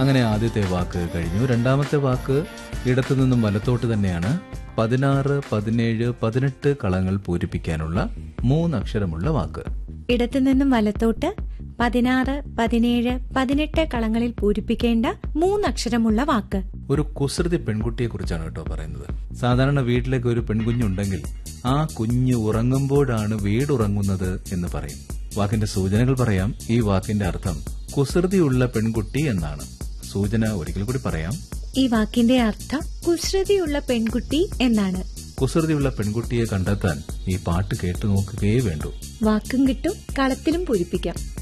അങ്ങനെ ആദ്യത്തെ വാക്ക് കഴിഞ്ഞു രണ്ടാമത്തെ വാക്ക് ഇടത്തു നിന്നും വലത്തോട്ട് തന്നെയാണ് പതിനാറ് പതിനേഴ് പതിനെട്ട് കളങ്ങൾ പൂരിപ്പിക്കാനുള്ള മൂന്നക്ഷരമുള്ള വാക്ക് ഇടത്തു നിന്നും വലത്തോട്ട് പതിനാറ് പതിനേഴ് പതിനെട്ട് കളങ്ങളിൽ പൂരിപ്പിക്കേണ്ട മൂന്നക്ഷരമുള്ള വാക്ക് ഒരു കുസൃതി പെൺകുട്ടിയെ കുറിച്ചാണ് കേട്ടോ പറയുന്നത് സാധാരണ വീട്ടിലേക്ക് ഒരു പെൺകുഞ്ഞുണ്ടെങ്കിൽ ആ കുഞ്ഞ് ഉറങ്ങുമ്പോഴാണ് വീടുറങ്ങുന്നത് എന്ന് പറയും വാക്കിന്റെ സൂചനകൾ പറയാം ഈ വാക്കിന്റെ അർത്ഥം കുസൃതിയുള്ള പെൺകുട്ടി എന്നാണ് സൂചന ഒരിക്കൽ കൂടി പറയാം ഈ വാക്കിന്റെ അർത്ഥം കുസൃതിയുള്ള പെൺകുട്ടി എന്നാണ് കുസൃതിയുള്ള പെൺകുട്ടിയെ കണ്ടെത്താൻ ഈ പാട്ട് കേട്ടു നോക്കുകയേ വേണ്ടൂ വാക്കും കിട്ടും കളത്തിലും പൂരിപ്പിക്കാം